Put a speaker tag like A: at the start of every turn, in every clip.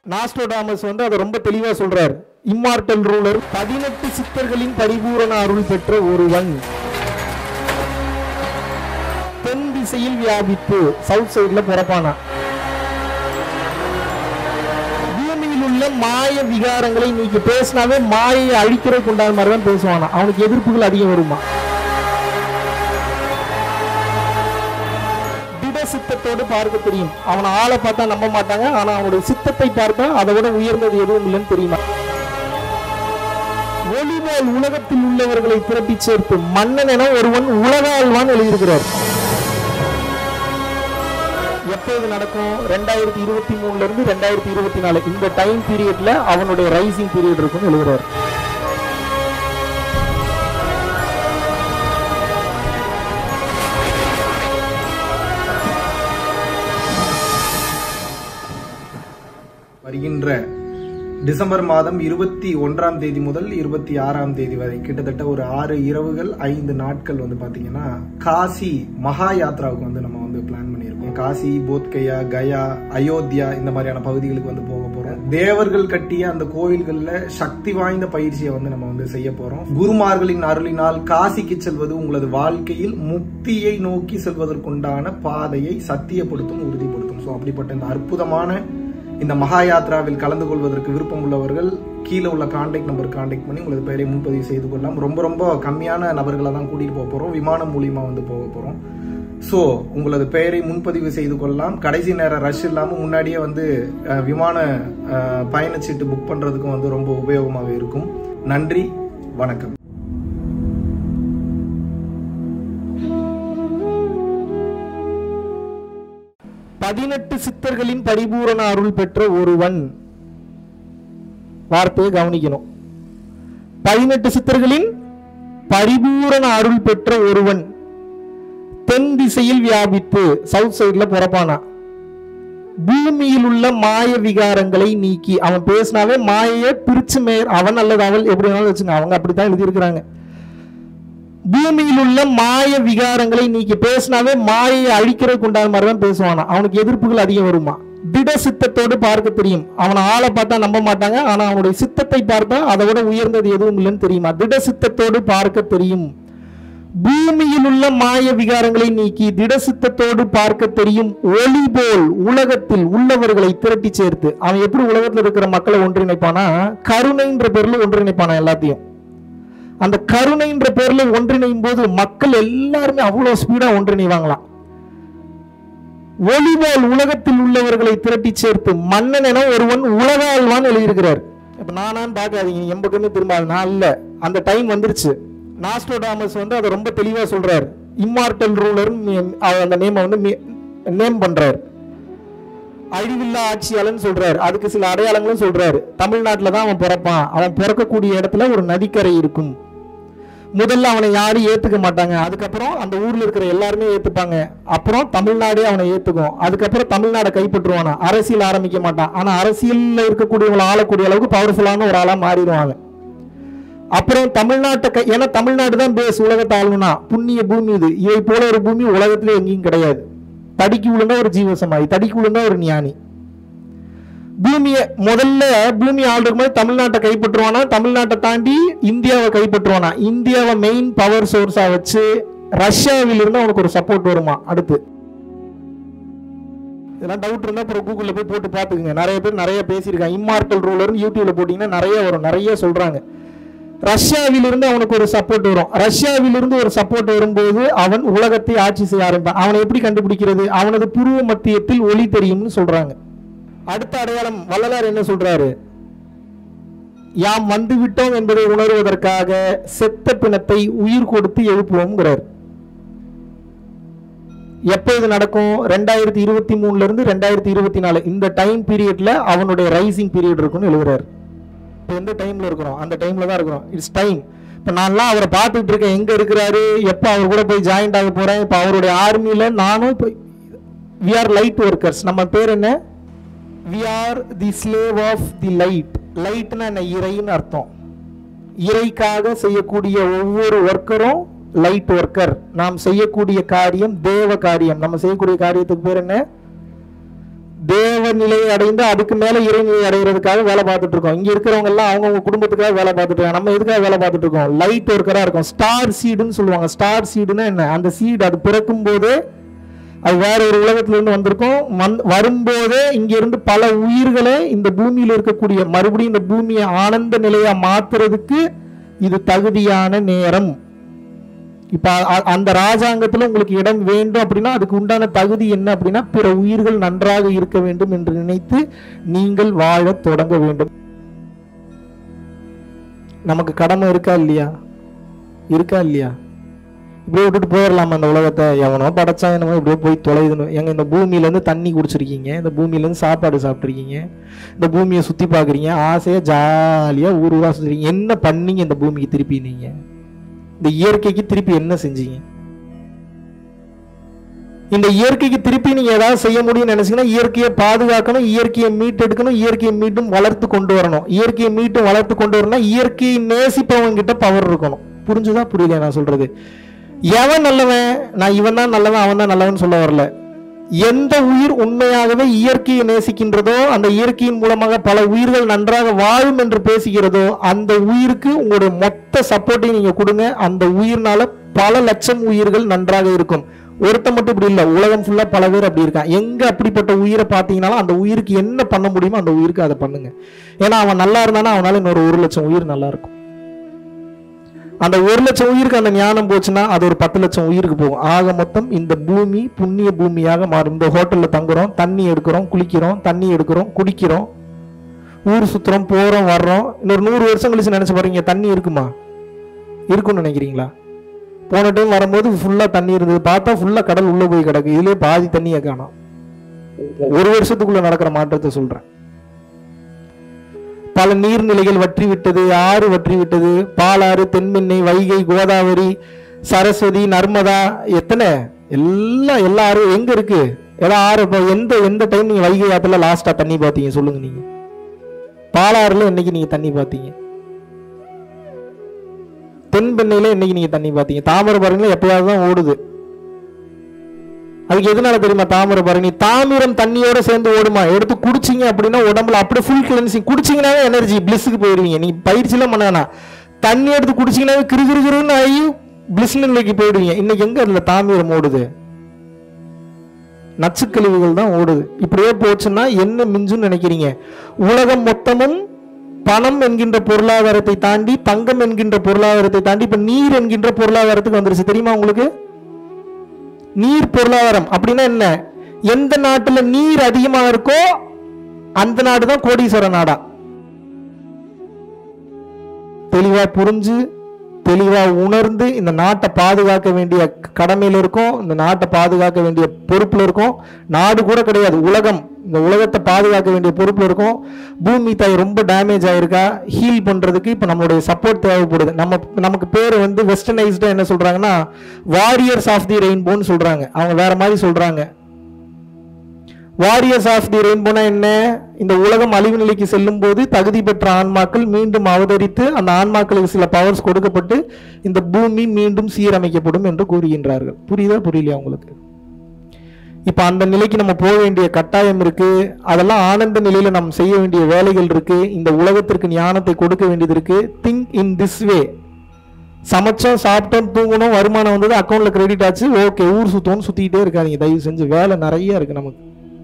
A: Nostradamus வந்து அதை ரொம்ப தெளிவா சொல்றார் இம்மார்டல் ரூலர் பதினெட்டு சித்தர்களின் பரிபூரண அருள் பெற்ற ஒருவன் தென் திசையில் வியாபித்து சவுத் சைடுல பிறப்பானா பூமியில் உள்ள மாய விகாரங்களை நீக்கி பேசினாவே மாயை அழிக்கிறதுக்கு உண்டான மாதிரி தான் பேசுவானா அவனுக்கு எதிர்ப்புகள் அதிகம் வருமா திட சித்தத்தோடு பார்க்க தெரியும் அவனை ஆளை பார்த்தா நம்ப மாட்டாங்க ஆனா அவனுடைய சித்தத்தை பார்த்தா அதை விட உயர்ந்தது எதுவும் இல்லைன்னு தெரியுமா ஒளிபோல் உலகத்தில் உள்ளவர்களை திரட்டி சேர்த்து மன்னன் என ஒருவன் உலகாழ்வான் எழுதியிருக்கிறார் எப்போது நடக்கும் ரெண்டாயிரத்தி இருபத்தி மூணுல இருந்து ரெண்டாயிரத்தி இருபத்தி நாலு இந்த டைம் பீரியட்ல அவனுடைய ரைசிங் பீரியட் இருக்கும்னு எழுதுறாரு
B: வருகின்ற டிசம்பர் மாதம் இருபத்தி ஒன்றாம் தேதி முதல் இருபத்தி ஆறாம் தேதி வரை கிட்டத்தட்ட ஒரு ஆறு இரவுகள் ஐந்து நாட்கள் வந்து பாத்தீங்கன்னா காசி மகா யாத்ராவுக்கு வந்து நம்ம வந்து பிளான் பண்ணியிருக்கோம் காசி போத்கயா கயா அயோத்தியா இந்த மாதிரியான பகுதிகளுக்கு வந்து போக போறோம் தேவர்கள் கட்டிய அந்த கோவில்கள்ல சக்தி வாய்ந்த பயிற்சியை வந்து நம்ம வந்து செய்ய போறோம் குருமார்களின் அருளினால் காசிக்கு செல்வது உங்களது வாழ்க்கையில் முக்தியை நோக்கி செல்வதற்குண்டான பாதையை சத்தியப்படுத்தும் உறுதிப்படுத்தும் ஸோ அப்படிப்பட்ட இந்த அற்புதமான இந்த மகா யாத்ராவில் கலந்து கொள்வதற்கு விருப்பம் உள்ளவர்கள் கீழே உள்ள கான்டாக்ட் நம்பர் கான்டாக்ட் பண்ணி உங்களது பெயரை முன்பதிவு செய்து கொள்ளலாம் ரொம்ப ரொம்ப கம்மியான நபர்களை தான் கூட்டிட்டு போக போறோம் விமானம் மூலியமா வந்து போக போறோம் ஸோ உங்களது பெயரை முன்பதிவு செய்து கொள்ளலாம் கடைசி நேரம் ரஷ் இல்லாமல் முன்னாடியே வந்து அஹ், விமான அஹ், பயணச்சீட்டு புக் பண்றதுக்கும் வந்து ரொம்ப உபயோகமாக இருக்கும் நன்றி வணக்கம்
A: பதினெட்டு சித்தர்களின் பரிபூரண அருள் பெற்ற ஒருவன் வார்த்தையை கவனிக்கணும் பதினெட்டு சித்தர்களின் பரிபூரண அருள் பெற்ற ஒருவன் தென் திசையில் வியாபித்து சவுத் சைடுல பிறப்பானா பூமியில் உள்ள மாய விகாரங்களை நீக்கி அவன் பேசினாவே மாயையை பிரிச்சு மேயர் அவன் அல்லது அவள் எப்படி வேணாலும் வச்சுங்க அவங்க அப்படித்தான் எழுதியிருக்கிறாங்க பூமியில் உள்ள மாய விகாரங்களை நீக்கி பேசினாவே மாயையை அழிக்கிறதுக்கு உண்டான மாதிரி தான் பேசுவானா அவனுக்கு எதிர்ப்புகள் அதிகம் வருமா திட சித்தத்தோடு பார்க்க தெரியும் அவனை ஆளை பார்த்தா நம்ப மாட்டாங்க ஆனா அவனுடைய சித்தத்தை பார்த்தா அதை விட உயர்ந்தது எதுவும் இல்லைன்னு தெரியுமா திட சித்தத்தோடு பார்க்க தெரியும் பூமியில் உள்ள மாய விகாரங்களை நீக்கி திட சித்தத்தோடு பார்க்க தெரியும் ஒளி போல் உலகத்தில் உள்ளவர்களை திரட்டி சேர்த்து அவன் எப்படி உலகத்தில் இருக்கிற மக்களை ஒன்றிணைப்பானா கருணைன்ற பேர்ல ஒன்றிணைப்பானா எல்லாத்தையும் அந்த கருணைன்ற பேர்ல ஒன்றிணையும் போது மக்கள் எல்லாருமே அவ்வளவு ஸ்பீடா ஒன்றிணைவாங்களாம் ஒளிபோல் உலகத்தில் உள்ளவர்களை திரட்டி சேர்த்து மன்னன் என ஒருவன் உலக ஆழ்வான் எழுதியிருக்கிறார் இப்ப நானான்னு பார்க்காதீங்க என் பக்கமே திரும்பாது நான் இல்ல அந்த டைம் வந்துருச்சு நாஸ்டோடாமஸ் வந்து அதை ரொம்ப தெளிவா சொல்றாரு இம்மார்டல் ரூலர் அந்த நேமை வந்து நேம் பண்றாரு அழிவில்லா ஆட்சியாளன் சொல்றாரு அதுக்கு சில அடையாளங்களும் சொல்றாரு தமிழ்நாட்டில் தான் அவன் பிறப்பான் அவன் பிறக்கக்கூடிய இடத்துல ஒரு நதிக்கரை இருக்கும் முதல்ல அவனை யாரும் ஏத்துக்க மாட்டாங்க அதுக்கப்புறம் அந்த ஊர்ல இருக்கிற எல்லாருமே ஏத்துப்பாங்க அப்புறம் தமிழ்நாடே அவனை ஏத்துக்கும் அதுக்கப்புறம் தமிழ்நாடை கைப்பற்றுவானா அரசியல் ஆரம்பிக்க மாட்டான் ஆனா அரசியல்ல இருக்கக்கூடியவங்களை ஆளக்கூடிய அளவுக்கு பவர்ஃபுல்லான ஒரு ஆளா மாறிடுவாங்க அப்புறம் தமிழ்நாட்டை கை- ஏன்னா தமிழ்நாடு தான் பேஸ் உலகத்தை ஆளணும்னா புண்ணிய பூமி இது இதை போல ஒரு பூமி உலகத்திலே எங்கேயும் கிடையாது தடிக்கு விழுந்தா ஒரு ஜீவசமாதி தடிக்கு விழுந்தா ஒரு ஞானி பூமியை முதல்ல பூமி ஆள்றதுக்கு மாதிரி தமிழ்நாட்டை கைப்பற்றுவானா தமிழ்நாட்டை தாண்டி இந்தியாவை கைப்பற்றுவானா இந்தியாவை மெயின் பவர் சோர்ஸா வச்சு ரஷ்யாவிலிருந்து அவனுக்கு ஒரு சப்போர்ட் வருமா அடுத்து இதெல்லாம் டவுட் இருந்தா அப்புறம் கூகுள்ல போய் போட்டு பாத்துக்கங்க நிறைய பேர் நிறைய பேசியிருக்காங்க இம்மார்டல் ரூலர்னு யூடியூப்ல போட்டீங்கன்னா நிறைய வரும் நிறைய சொல்றாங்க ரஷ்யாவிலிருந்து அவனுக்கு ஒரு சப்போர்ட் வரும் ரஷ்யாவிலிருந்து ஒரு சப்போர்ட் வரும்போது அவன் உலகத்தை ஆட்சி செய்ய ஆரம்பிப்பான் அவனை எப்படி கண்டுபிடிக்கிறது அவனது புருவ மத்தியத்தில் ஒளி தெரியும்னு சொல்றாங்க அடுத்த அடையாளம் வள்ளலார் என்ன சொல்றாரு யாம் வந்து விட்டோம் என்பதை உணர்வதற்காக செத்த பிணத்தை உயிர் கொடுத்து எழுப்புவோம்ங்கிறார் எப்போ இது நடக்கும் ரெண்டாயிரத்தி இருபத்தி மூணுல இருந்து ரெண்டாயிரத்தி இருபத்தி நாலு இந்த டைம் பீரியட்ல அவனுடைய ரைசிங் பீரியட் இருக்கும்னு எழுதுறாரு இப்போ எந்த டைம்ல இருக்கிறோம் அந்த டைம்ல தான் இருக்கிறோம் இட்ஸ் டைம் இப்போ நான்லாம் அவரை பார்த்துட்டு இருக்கேன் எங்க இருக்கிறாரு எப்போ அவர் கூட போய் ஜாயின்ட் ஆக போறேன் இப்போ அவருடைய ஆர்மியில நானும் இப்போ வி ஆர் லைட் ஒர்க்கர்ஸ் நம்ம பேர் என்ன we are the slave of the light லைட்னா என்ன இறைன்னு அர்த்தம் இறைக்காக செய்யக்கூடிய ஒவ்வொரு ஒர்க்கரும் லைட் ஒர்க்கர் நாம் செய்யக்கூடிய காரியம் தேவ காரியம் நம்ம செய்யக்கூடிய காரியத்துக்கு பேர் என்ன தேவ நிலையை அடைந்து அதுக்கு மேல இறைநிலை அடைகிறதுக்காக வேலை பார்த்துட்டு இருக்கோம் இங்க இருக்கிறவங்க எல்லாம் அவங்கவுங்க குடும்பத்துக்காக வேலை பார்த்துட்டு இருக்காங்க நம்ம எதுக்காக வேலை பார்த்துட்டு இருக்கோம் லைட் ஒர்க்கரா இருக்கும் ஸ்டார் சீடுன்னு சொல்லுவாங்க ஸ்டார் சீடுன்னா என்ன அந்த சீடு அது பிறக்கும் போதே அது வேற ஒரு உலகத்துல இருந்து வந்திருக்கும் வந் வரும்போதே இங்க இருந்து பல உயிர்களை இந்த பூமியில இருக்கக்கூடிய மறுபடியும் இந்த பூமியை ஆனந்த நிலையா மாத்துறதுக்கு இது தகுதியான நேரம் இப்ப அ- அந்த ராஜாங்கத்துல உங்களுக்கு இடம் வேண்டும் அப்படின்னா அதுக்கு உண்டான தகுதி என்ன அப்படின்னா பிற உயிர்கள் நன்றாக இருக்க வேண்டும் என்று நினைத்து நீங்கள் வாழத் தொடங்க வேண்டும் நமக்கு கடமை இருக்கா இல்லையா இருக்கா இல்லையா இப்படியே விட்டுட்டு போயிடலாமா அந்த உலகத்தை எவனோ படைச்சா என்னமோ இப்படியே போய் தொலைதுன்னு எங்க இந்த பூமியில இருந்து தண்ணி குடிச்சிருக்கீங்க இந்த பூமியில இருந்து சாப்பாடு சாப்பிட்ருக்கீங்க இந்த பூமியை சுத்தி பாக்குறீங்க ஆசையா ஜாலியா ஊர் ஊரா சுத்துறீங்க என்ன பண்ணீங்க இந்த பூமிக்கு திருப்பி நீங்க இந்த இயற்கைக்கு திருப்பி என்ன செஞ்சீங்க இந்த இயற்கைக்கு திருப்பி நீங்க ஏதாவது செய்ய முடியும்னு நினைச்சீங்கன்னா இயற்கையை பாதுகாக்கணும் இயற்கையை மீட்டெடுக்கணும் இயற்கையை மீண்டும் வளர்த்து கொண்டு வரணும் இயற்கையை மீண்டும் வளர்த்து கொண்டு வரணும்னா இயற்கையை நேசிப்பவங்க கிட்ட பவர் இருக்கணும் புரிஞ்சுதா புரியல நான் சொல்றது எவன் நல்லவன் நான் இவன் தான் நல்லவன் அவன் தான் நல்லவன் சொல்ல வரல எந்த உயிர் உண்மையாகவே இயற்கையை நேசிக்கின்றதோ அந்த இயற்கையின் மூலமாக பல உயிர்கள் நன்றாக வாழும் என்று பேசுகிறதோ அந்த உயிருக்கு உங்களுடைய மொத்த சப்போர்ட்டையும் நீங்க கொடுங்க அந்த உயிர்னால பல லட்சம் உயிர்கள் நன்றாக இருக்கும் ஒருத்த மட்டும் இப்படி இல்லை உலகம் ஃபுல்லா பல பேர் அப்படி இருக்கான் எங்க அப்படிப்பட்ட உயிரை பார்த்தீங்கன்னாலும் அந்த உயிருக்கு என்ன பண்ண முடியுமோ அந்த உயிருக்கு அதை பண்ணுங்க ஏன்னா அவன் நல்லா இருந்தானா அவனால இன்னொரு ஒரு லட்சம் உயிர் நல்லா இருக்கும் அந்த ஒரு லட்சம் உயிருக்கு அந்த ஞானம் போச்சுன்னா அது ஒரு பத்து லட்சம் உயிருக்கு போகும் ஆக மொத்தம் இந்த பூமி புண்ணிய பூமியாக மாறும் இந்த ஹோட்டல்ல தங்குறோம் தண்ணி எடுக்கிறோம் குளிக்கிறோம் தண்ணி எடுக்கிறோம் குடிக்கிறோம் ஊர் சுத்துறோம் போறோம் வர்றோம் இன்னொரு நூறு வருஷம் கழிச்சு நினைச்சு பாருங்க தண்ணி இருக்குமா இருக்கும்னு நினைக்கிறீங்களா போன டைம் வரும்போது ஃபுல்லா தண்ணி இருந்தது பார்த்தா ஃபுல்லா கடல் உள்ள போய் கிடக்கு இதுலயே பாதி தண்ணியை காணோம் ஒரு வருஷத்துக்குள்ள நடக்கிற மாற்றத்தை சொல்றேன் பல நீர்நிலைகள் வற்றி விட்டது ஆறு வற்றி விட்டது பாலாறு தென்மென்னை வைகை கோதாவரி சரஸ்வதி நர்மதா எத்தனை எல்லாம் எல்லா ஆறு எங்க இருக்கு எல்லா ஆறு இப்போ எந்த எந்த டைம் நீங்க வைகை ஆத்துல லாஸ்டா தண்ணி பார்த்தீங்க சொல்லுங்க நீங்க பாலாறுல என்னைக்கு நீங்க தண்ணி பார்த்தீங்க தென்பெண்ணையில என்னைக்கு நீங்க தண்ணி பார்த்தீங்க தாமிரபரணில எப்பயாவது தான் ஓடுது அதுக்கு எதனால தெரியுமா தாமிரபரணி தாமிரம் தண்ணியோட சேர்ந்து ஓடுமா எடுத்து குடிச்சீங்க அப்படின்னா உடம்புல அப்படியே ஃபுல் கிளென்சிங் குடிச்சீங்கன்னாவே எனர்ஜி பிளிஸ்க்கு போயிடுவீங்க நீங்க பயிற்சியெல்லாம் பண்ண வேணாம் தண்ணி எடுத்து குடிச்சீங்கன்னாவே கிரு கிரு கிருன்னு ஆகி பிளிஸ் நிலைக்கு போயிடுவீங்க இன்னைக்கு எங்க அதுல தாமிரம் ஓடுது நச்சுக்கழிவுகள் தான் ஓடுது இப்படியே போச்சுன்னா என்ன மிஞ்சுன்னு நினைக்கிறீங்க உலகம் மொத்தமும் பணம் என்கின்ற பொருளாதாரத்தை தாண்டி தங்கம் என்கின்ற பொருளாதாரத்தை தாண்டி இப்ப நீர் என்கின்ற பொருளாதாரத்துக்கு வந்துருச்சு தெரியுமா உங்களுக்கு நீர் பொருளாதாரம் அப்படின்னா என்ன எந்த நாட்டுல நீர் அதிகமா இருக்கோ அந்த நாடு தான் கோடீஸ்வர நாடா தெளிவா புரிஞ்சு தெளிவா உணர்ந்து இந்த நாட்டை பாதுகாக்க வேண்டிய கடமையில இருக்கோம் இந்த நாட்டை பாதுகாக்க வேண்டிய பொறுப்புல இருக்கோம் நாடு கூட கிடையாது உலகம் இந்த உலகத்தை பாதுகாக்க வேண்டிய பொறுப்புல இருக்கோம் பூமி தாய் ரொம்ப டேமேஜ் ஆயிருக்கா ஹீல் பண்றதுக்கு இப்ப நம்மளுடைய சப்போர்ட் தேவைப்படுது நம்ம நமக்கு பேர் வந்து வெஸ்டர்னைஸ்டா என்ன சொல்றாங்கன்னா வாரியர்ஸ் ஆஃப் தி ரெயின்போன்னு சொல்றாங்க அவங்க வேற மாதிரி சொல்றாங்க வாரியர்ஸ் ஆஃப் தி ரெயின்போனா என்ன இந்த உலகம் அழிவு நிலைக்கு செல்லும் போது தகுதி பெற்ற ஆன்மாக்கள் மீண்டும் அவதரித்து அந்த ஆன்மாக்களுக்கு சில பவர்ஸ் கொடுக்கப்பட்டு இந்த பூமி மீண்டும் சீரமைக்கப்படும் என்று கூறுகின்றார்கள் புரியுதா புரியலையா உங்களுக்கு இப்ப அந்த நிலைக்கு நம்ம போக வேண்டிய கட்டாயம் இருக்கு அதெல்லாம் ஆனந்த நிலையில நம்ம செய்ய வேண்டிய வேலைகள் இருக்கு இந்த உலகத்திற்கு ஞானத்தை கொடுக்க வேண்டியது இருக்கு திங்க் இன் திஸ் வே சமைச்சோம் சாப்பிட்டோம் தூங்கணும் வருமானம் வந்தது அக்கௌண்ட்ல கிரெடிட் ஆச்சு ஓகே ஊர் சுத்தோம்னு சுத்திக்கிட்டே இருக்காதீங்க தயவு செஞ்சு வேலை நிறைய இருக்கு நமக்கு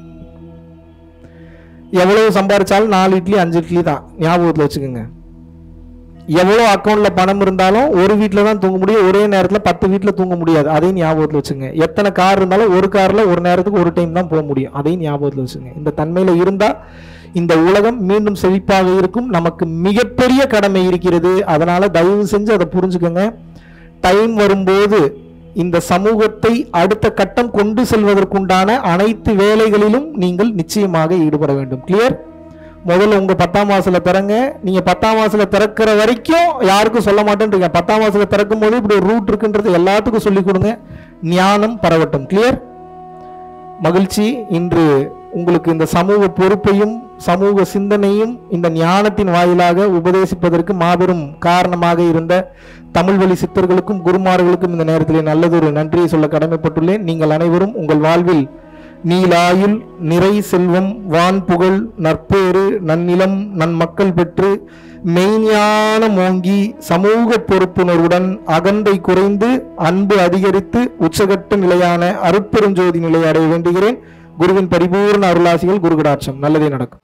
A: எவ்வளவு சம்பாரிச்சாலும் நாலு இட்லி அஞ்சு இட்லி தான் ஞாபகத்தில் வச்சுக்கோங்க எவ்வளோ அக்கௌண்ட்ல பணம் இருந்தாலும் ஒரு வீட்டில் தான் தூங்க முடியும் ஒரே நேரத்தில் பத்து வீட்டில் தூங்க முடியாது அதையும் ஞாபகத்தில் வச்சுங்க எத்தனை கார் இருந்தாலும் ஒரு கார்ல ஒரு நேரத்துக்கு ஒரு டைம் தான் போக முடியும் அதையும் ஞாபகத்தில் வச்சுங்க இந்த தன்மையில இருந்தா இந்த உலகம் மீண்டும் செழிப்பாக இருக்கும் நமக்கு மிகப்பெரிய கடமை இருக்கிறது அதனால தயவு செஞ்சு அதை புரிஞ்சுக்கோங்க டைம் வரும்போது இந்த சமூகத்தை அடுத்த கட்டம் கொண்டு செல்வதற்குண்டான அனைத்து வேலைகளிலும் நீங்கள் நிச்சயமாக ஈடுபட வேண்டும் கிளியர் முதல்ல உங்க பத்தாம் மாசத்துல திறங்க நீங்க பத்தாம் மாசத்துல திறக்கிற வரைக்கும் யாருக்கும் சொல்ல மாட்டேன்றீங்க பத்தாம் மாசத்துல திறக்கும் போது இப்படி ஒரு ரூட் இருக்குன்றது எல்லாத்துக்கும் சொல்லி கொடுங்க ஞானம் பரவட்டும் கிளியர் மகிழ்ச்சி இன்று உங்களுக்கு இந்த சமூக பொறுப்பையும் சமூக சிந்தனையும் இந்த ஞானத்தின் வாயிலாக உபதேசிப்பதற்கு மாபெரும் காரணமாக இருந்த தமிழ் வழி சித்தர்களுக்கும் குருமார்களுக்கும் இந்த நேரத்தில் நல்லதொரு நன்றியை சொல்ல கடமைப்பட்டுள்ளேன் நீங்கள் அனைவரும் உங்கள் வாழ்வில் நீலாயுள் நிறை செல்வம் வான் புகழ் நற்பேறு நன்னிலம் நன்மக்கள் பெற்று மெய்ஞானம் ஓங்கி சமூக பொறுப்புணர்வுடன் அகந்தை குறைந்து அன்பு அதிகரித்து உச்சகட்ட நிலையான அருட்பெருஞ்சோதி நிலையை அடைய வேண்டுகிறேன் குருவின் பரிபூர்ண அருளாசிகள் குருகடாட்சம் நல்லதே நடக்கும்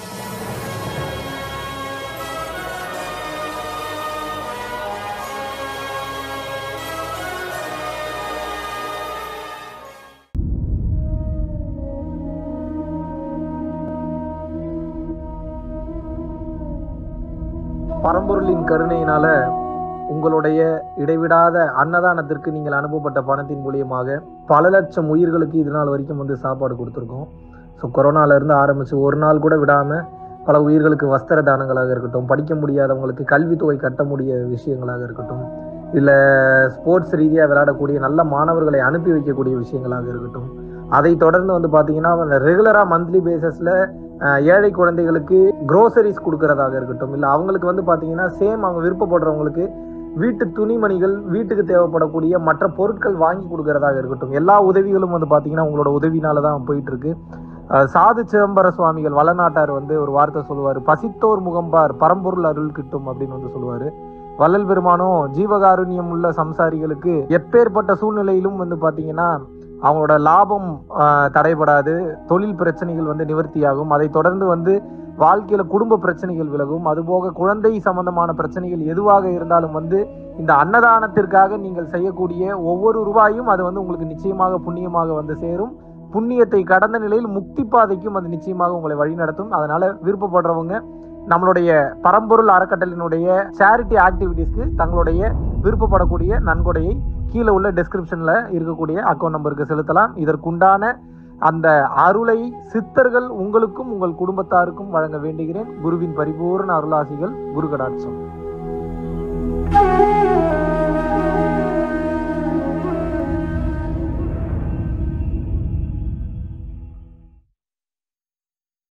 B: பரம்பொருளின் கருணையினால உங்களுடைய இடைவிடாத அன்னதானத்திற்கு நீங்கள் அனுப்பப்பட்ட பணத்தின் மூலியமாக பல லட்சம் உயிர்களுக்கு இது நாள் வரைக்கும் வந்து சாப்பாடு கொடுத்துருக்கோம் ஸோ கொரோனால இருந்து ஆரம்பிச்சு ஒரு நாள் கூட விடாம பல உயிர்களுக்கு வஸ்திர தானங்களாக இருக்கட்டும் படிக்க முடியாதவங்களுக்கு கல்வித்தொகை கட்ட முடிய விஷயங்களாக இருக்கட்டும் இல்லை ஸ்போர்ட்ஸ் ரீதியாக விளையாடக்கூடிய நல்ல மாணவர்களை அனுப்பி வைக்கக்கூடிய விஷயங்களாக இருக்கட்டும் அதை தொடர்ந்து வந்து பார்த்தீங்கன்னா ரெகுலராக மந்த்லி பேசிஸில் ஏழை குழந்தைகளுக்கு க்ரோசரிஸ் கொடுக்கறதாக இருக்கட்டும் இல்லை அவங்களுக்கு வந்து பார்த்தீங்கன்னா சேம் அவங்க விருப்பப்படுறவங்களுக்கு வீட்டு துணிமணிகள் வீட்டுக்கு தேவைப்படக்கூடிய மற்ற பொருட்கள் வாங்கி கொடுக்கறதாக இருக்கட்டும் எல்லா உதவிகளும் வந்து பார்த்தீங்கன்னா உங்களோட உதவினால தான் போயிட்டு இருக்கு அஹ் சாது சிதம்பர சுவாமிகள் வளநாட்டார் வந்து ஒரு வார்த்தை சொல்லுவார் பசித்தோர் முகம்பார் பரம்பொருள் அருள் கிட்டும் அப்படின்னு வந்து சொல்லுவார் வள்ளல் பெருமானும் ஜீவகாருண்யம் உள்ள சம்சாரிகளுக்கு எப்பேற்பட்ட சூழ்நிலையிலும் வந்து பார்த்தீங்கன்னா அவங்களோட லாபம் ஆஹ், தடைபடாது தொழில் பிரச்சனைகள் வந்து நிவர்த்தியாகும் அதை தொடர்ந்து வந்து வாழ்க்கையில குடும்ப பிரச்சனைகள் விலகும் அதுபோக குழந்தை சம்பந்தமான பிரச்சனைகள் எதுவாக இருந்தாலும் வந்து இந்த அன்னதானத்திற்காக நீங்கள் செய்யக்கூடிய ஒவ்வொரு ரூபாயும் அது வந்து உங்களுக்கு நிச்சயமாக புண்ணியமாக வந்து சேரும் புண்ணியத்தை கடந்த நிலையில் முக்தி பாதைக்கும் அது நிச்சயமாக உங்களை வழிநடத்தும் அதனால விருப்பப்படுறவங்க நம்மளுடைய பரம்பொருள் அறக்கட்டளினுடைய சேரிட்டி ஆக்டிவிட்டீஸ்க்கு தங்களுடைய விருப்பப்படக்கூடிய நன்கொடையை கீழே உள்ள டெஸ்கிரிப்ஷன்ல இருக்கக்கூடிய அக்கௌண்ட் நம்பருக்கு செலுத்தலாம் இதற்குண்டான அந்த அருளை சித்தர்கள் உங்களுக்கும் உங்கள் குடும்பத்தாருக்கும் வழங்க வேண்டுகிறேன் குருவின் பரிபூர்ண அருளாசிகள் குரு கடாட்சம்